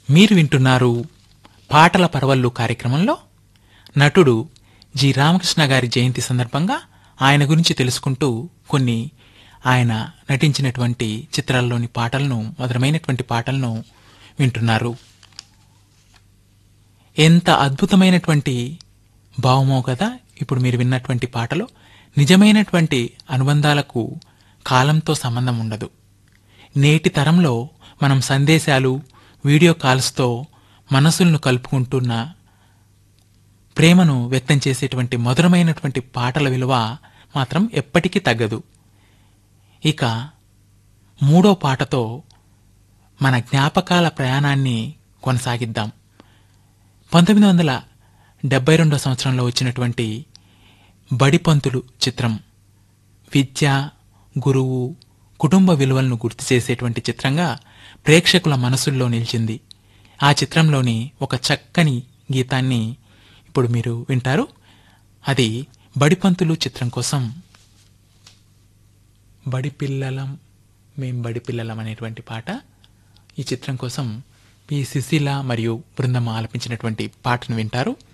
మీరు వింటున్నారు పాటల పరవళ్ళు కార్యక్రమంలో నటుడు జి రామకృష్ణ గారి జయంతి సందర్భంగా ఆయన గురించి తెలుసుకుంటూ కొన్ని ఆయన నటించినటువంటి చిత్రాల్లోని పాటలను మధురమైనటువంటి పాటలను వింటున్నారు ఎంత అద్భుతమైనటువంటి భావమో కదా ఇప్పుడు మీరు విన్నటువంటి పాటలో నిజమైనటువంటి అనుబంధాలకు కాలంతో సంబంధం ఉండదు నేటి తరంలో మనం సందేశాలు వీడియో కాల్స్తో మనసులను కలుపుకుంటున్న ప్రేమను వ్యక్తం చేసేటువంటి మధురమైనటువంటి పాటల విలువ మాత్రం ఎప్పటికీ తగ్గదు ఇక మూడో పాటతో మన జ్ఞాపకాల ప్రయాణాన్ని కొనసాగిద్దాం పంతొమ్మిది వందల డెబ్బై రెండో సంవత్సరంలో వచ్చినటువంటి బడిపంతులు చిత్రం విద్య గురువు కుటుంబ విలువలను గుర్తు చేసేటువంటి చిత్రంగా ప్రేక్షకుల మనసుల్లో నిలిచింది ఆ చిత్రంలోని ఒక చక్కని గీతాన్ని ఇప్పుడు మీరు వింటారు అది బడిపంతులు చిత్రం కోసం బడి పిల్లలం మేం బడి పిల్లలం అనేటువంటి పాట ఈ చిత్రం కోసం పి సుశీల మరియు బృందం ఆలపించినటువంటి పాటను వింటారు